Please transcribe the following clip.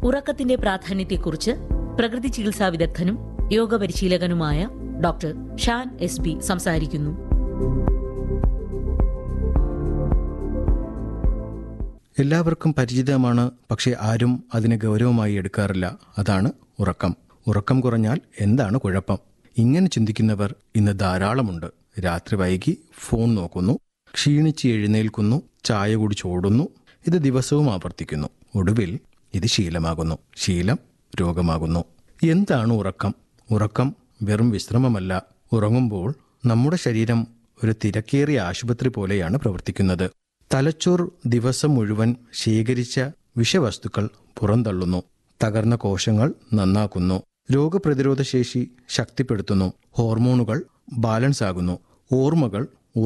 ഉറക്കത്തിന്റെ പ്രാധാന്യത്തെക്കുറിച്ച് പ്രകൃതി ചികിത്സാ വിദഗ്ധനും യോഗ പരിശീലകനുമായ ഡോക്ടർ ഷാൻ എസ് ബി സംസാരിക്കുന്നു എല്ലാവർക്കും പരിചിതമാണ് പക്ഷെ ആരും അതിനെ ഗൗരവമായി എടുക്കാറില്ല അതാണ് ഉറക്കം ഉറക്കം കുറഞ്ഞാൽ എന്താണ് കുഴപ്പം ഇങ്ങനെ ചിന്തിക്കുന്നവർ ഇന്ന് ധാരാളമുണ്ട് രാത്രി വൈകി ഫോൺ നോക്കുന്നു ക്ഷീണിച്ച് എഴുന്നേൽക്കുന്നു ചായ കുടിച്ചോടുന്നു ഇത് ദിവസവും ആവർത്തിക്കുന്നു ഒടുവിൽ ഇത് ശീലമാകുന്നു ശീലം രോഗമാകുന്നു എന്താണ് ഉറക്കം ഉറക്കം വെറും വിശ്രമമല്ല ഉറങ്ങുമ്പോൾ നമ്മുടെ ശരീരം ഒരു തിരക്കേറിയ ആശുപത്രി പോലെയാണ് പ്രവർത്തിക്കുന്നത് തലച്ചോർ ദിവസം മുഴുവൻ ശേഖരിച്ച വിഷവസ്തുക്കൾ പുറന്തള്ളുന്നു തകർന്ന കോശങ്ങൾ നന്നാക്കുന്നു രോഗപ്രതിരോധ ശേഷി ശക്തിപ്പെടുത്തുന്നു ഹോർമോണുകൾ ബാലൻസ് ആകുന്നു ഓർമ്മകൾ